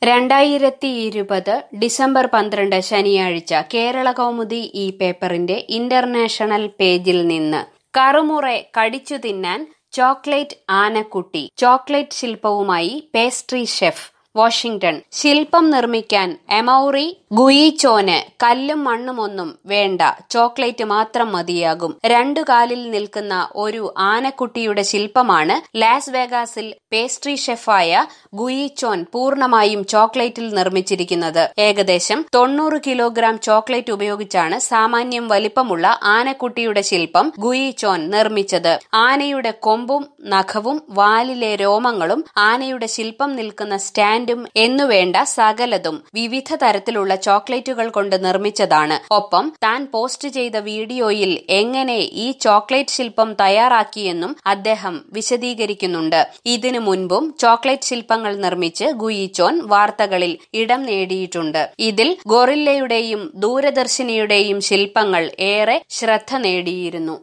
രണ്ടായിരത്തി ഇരുപത് ഡിസംബർ പന്ത്രണ്ട് ശനിയാഴ്ച കേരള കൗമുദി ഈ പേപ്പറിന്റെ ഇന്റർനാഷണൽ പേജിൽ നിന്ന് കറുമുറെ കടിച്ചു തിന്നാൻ ചോക്ലേറ്റ് ആനക്കുട്ടി ചോക്ലേറ്റ് ശില്പവുമായി പേസ്ട്രി ഷെഫ് വാഷിംഗ്ടൺ ശില്പം നിർമ്മിക്കാൻ എമൌറി ഗുയിച്ചോന് കല്ലും മണ്ണുമൊന്നും വേണ്ട ചോക്ലേറ്റ് മാത്രം മതിയാകും രണ്ടു കാലിൽ നിൽക്കുന്ന ഒരു ആനക്കുട്ടിയുടെ ശില്പമാണ് ലാസ് വേഗാസിൽ പേസ്ട്രി ഷെഫായ ഗുയിച്ചോൻ പൂർണ്ണമായും ചോക്ലേറ്റിൽ നിർമ്മിച്ചിരിക്കുന്നത് ഏകദേശം തൊണ്ണൂറ് കിലോഗ്രാം ചോക്ലേറ്റ് ഉപയോഗിച്ചാണ് സാമാന്യം വലിപ്പമുള്ള ആനക്കുട്ടിയുടെ ശില്പം ഗുയിച്ചോൻ നിർമ്മിച്ചത് ആനയുടെ കൊമ്പും നഖവും വാലിലെ രോമങ്ങളും ആനയുടെ ശില്പം നിൽക്കുന്ന സ്റ്റാൻഡും എന്നുവേണ്ട സകലതും വിവിധ തരത്തിലുള്ള ചോക്ലേറ്റുകൾ കൊണ്ട് നിർമ്മിച്ചതാണ് ഒപ്പം താൻ പോസ്റ്റ് ചെയ്ത വീഡിയോയിൽ എങ്ങനെ ഈ ചോക്ലേറ്റ് ശില്പം തയ്യാറാക്കിയെന്നും അദ്ദേഹം വിശദീകരിക്കുന്നുണ്ട് ഇതിനു മുൻപും ചോക്ലേറ്റ് ശില്പങ്ങൾ നിർമ്മിച്ച് ഗുയിച്ചോൻ വാർത്തകളിൽ ഇടം നേടിയിട്ടുണ്ട് ഇതിൽ ഗൊറില്ലയുടെയും ദൂരദർശിനിയുടെയും ശില്പങ്ങൾ ഏറെ ശ്രദ്ധ നേടിയിരുന്നു